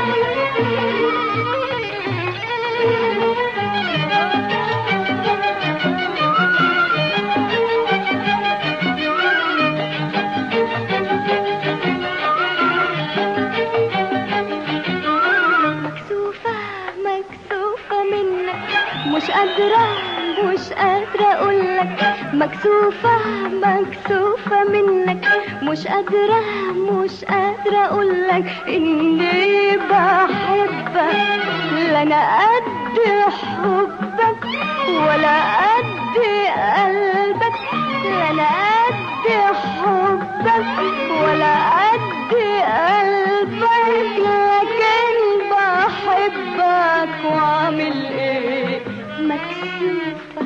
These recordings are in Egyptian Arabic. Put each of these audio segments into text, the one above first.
مكسوفة مكسوفة منك مش قادرة مش قادرة أقولك مكسوفة مكسوفة منك مش قادرة مش قادرة أقولك إني بحبك لا أنا قد حبك ولا قد قلبك لا أنا قد حبك ولا قد قلبك لكن بحبك واعمل ايه مكسوفة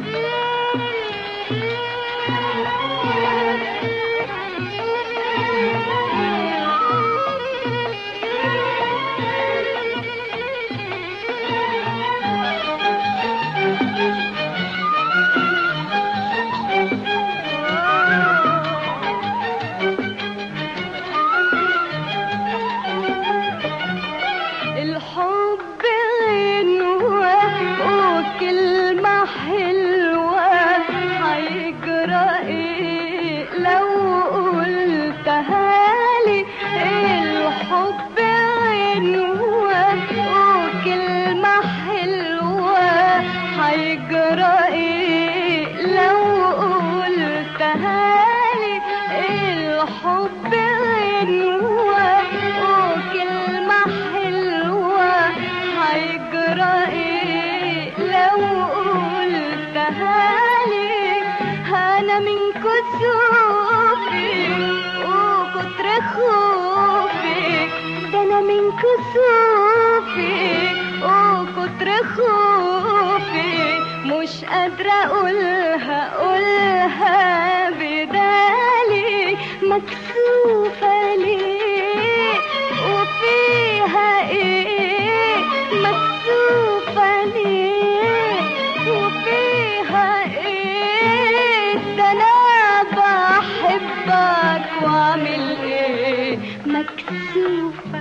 الحب غنوة وكلمة حلوة هيجرى ايه لو قلتها لي الحب غنوة وكلمة حلوة هيجرى ايه لو قلتها لي الحب غنوة وكلمة حلوة هيجرى ايه لو قلتها لي انا من كسوفي وكتر خوفي ده انا من كسوفي وكتر خوفي مش قادرة اقولها اقولها بدالي مكسوفة ليه وفيها ايه مكسوفة ليه وفيها ايه ده انا بحبك واعمل ايه مكسوفة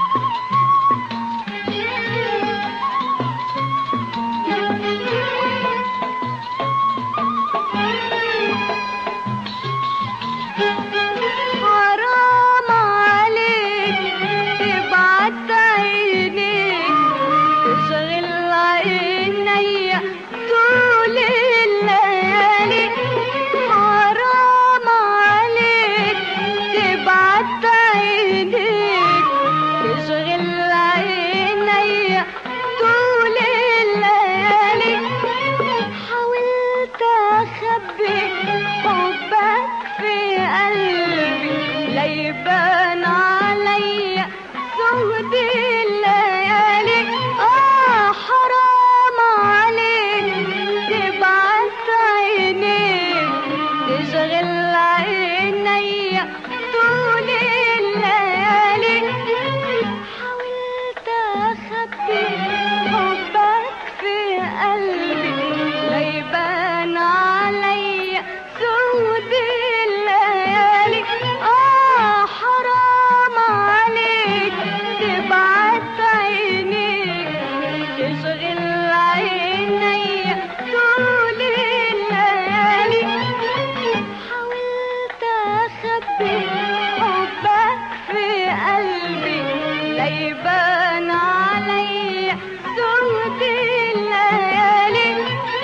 حرام عليك تبعت عينيك تشغل عينيا طول الليالي حرام عليك تبعت عينيك تشغل عينيا طول الليالي حاولت اخبي حبك في قلبي لا يبان عليا سهد الليالي اه حرام عليك تبعت عينيك تشغل عينيا طول الليالي حاولت اخبي حبك في قلبي لا يبان عليا سود الليالي اه حرام عليك تبعت عينيك تشغل عينيا طول الليالي حاولت اخبي حبك في قلبي لا يبان عليا سود الليالي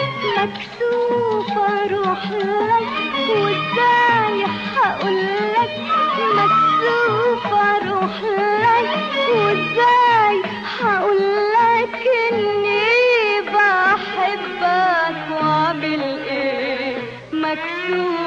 مكسوفة اروح لك وازاي هقولك مكسوفة اروح لك وازاي هقولك اني بحبك واعمل ايه مكسوفة